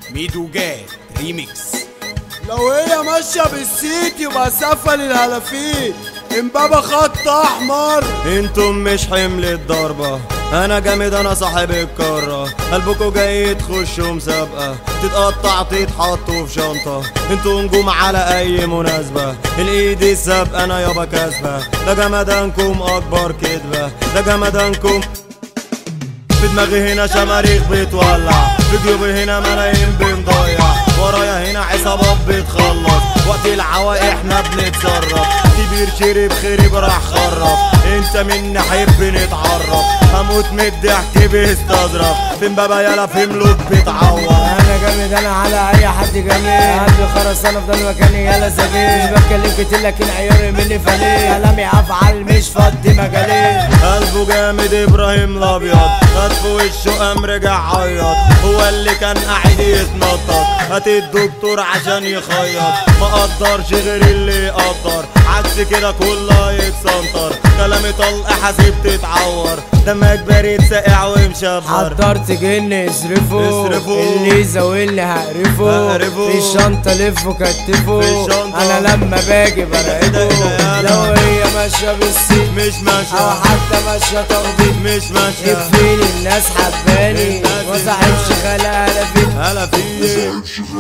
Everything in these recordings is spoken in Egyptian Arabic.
ميدو جاي ريميكس لو هي ماشية بالسيت يبقى سفة للهلافين امبابة خط احمر انتم مش حمل الضربة انا جامد انا صاحب الكرة قلبكوا جاي تخشوا مسابقة تتقطع تتحطوا في شنطة انتوا نجوم على اي مناسبة الايد الساب انا يابا كاسبة ده جمدانكم اكبر كدبة ده جمدانكم في دماغي هنا شماريخ بتولع في جيوبي هنا ملايين بنضيع ورايا هنا عصابات بتخلص وقت العوا احنا بنتصرف كبير شرب خرب راح خرف انت منا حب نتعرف هموت من الضحك بيستظرف فين بابا يلا في ملوك بتعور انا جامد انا على اي حد جميل عندي خرسانه في ده مكاني يلا سبيل مش بتكلم كتير لكن عياري مني فليه كلامي افعال مش فضي مجالين قلبه جامد ابراهيم الابيض خد في وشه قام رجع عيط هو اللي كان قاعد يتنطط هات الدكتور عشان يخيط ما قدرش غير اللي يقدر عكس كده كله يتسنطر كلامي طلق حاسب تتعور دمك بارد ساقع ومشبر حضرت جن اصرفه اصرفه. اللي يزاولني هقرفه هقرفه. في الشنطه لفه كتفه في الشنطة. انا لما باجي إيه ده، برعبه إيه ده، لو يالا. هي ماشيه بالسيت مش او ماشية حتى ماشيه تخبيط مش ماشية يكفيني الناس حباني الناس وصاحبش خلا هلفت هلا في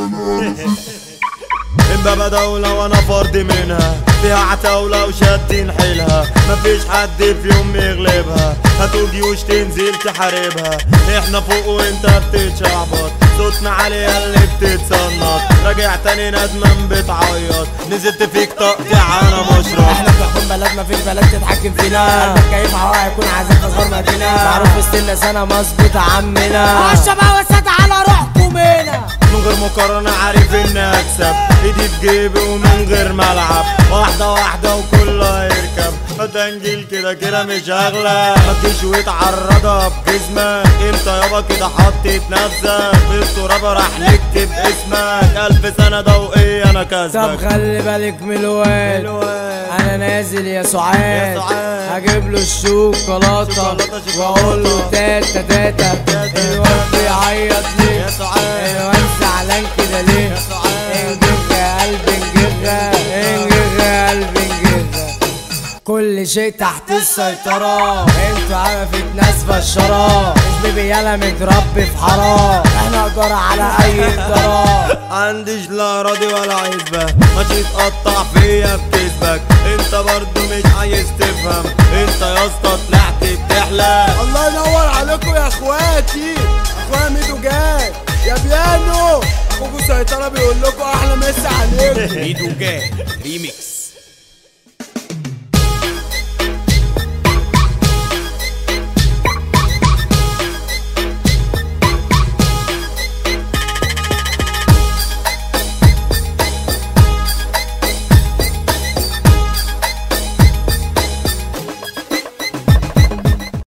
امبابة دولة وانا فرد منها فيها عتاولة وشادين حيلها مفيش حد في يوم يغلبها هاتوا جيوش تنزل تحاربها احنا فوق وانت بتتشعبط صوتنا عليها اللي بتتصنط راجع تاني ندمان بتعيط نزلت فيك تقطيع انا مشرب احنا بنحكم بلد مفيش بلد تتحكم فينا قلبك كيف هوا هيكون عايزين تصغر مدينة معروف وسطنا سنة مظبوط عمنا الشباب وسط على روحكم هنا من غير مقارنة عارف اني اكسب ايدي في جيبي ومن غير ملعب واحدة واحدة وكله هيركب فتنجيل كده كده مش اغلى متجيش وتعرضها بجسمك انت يابا كده حطيت نفسك في التراب راح نكتب اسمك الف سنة ضوئية انا طب كسبك خلي بالك من الواد الواد. انا نازل يا سعاد يا سعاد. هجيب له الشوكولاتة شوكولاتة، واقول له شوكولاتة. تاتا تاتا تاتا. الواد بيعيط ليه يا سعاد. الواد زعلان كده ليه يا سعاد. انجغ يا قلبي انجغ انجغ يا قلبي انجغ كل شيء تحت السيطرة انتوا عرفت ناس بشرة مش بيبي يالا متربي في حرام احنا قدر على اي ادارة عنديش لا راضي ولا عزبة ماشي تقطع فيا بكذبك انت برضو مش عايز تفهم انت يا اسطى طلعت بتحلم الله ينور عليكم يا اخواتي اخويا ميدو جاي يا بيانو اخوكوا سيطرة بيقول لكم احلى مسا عليكم ميدو جاي ريميكس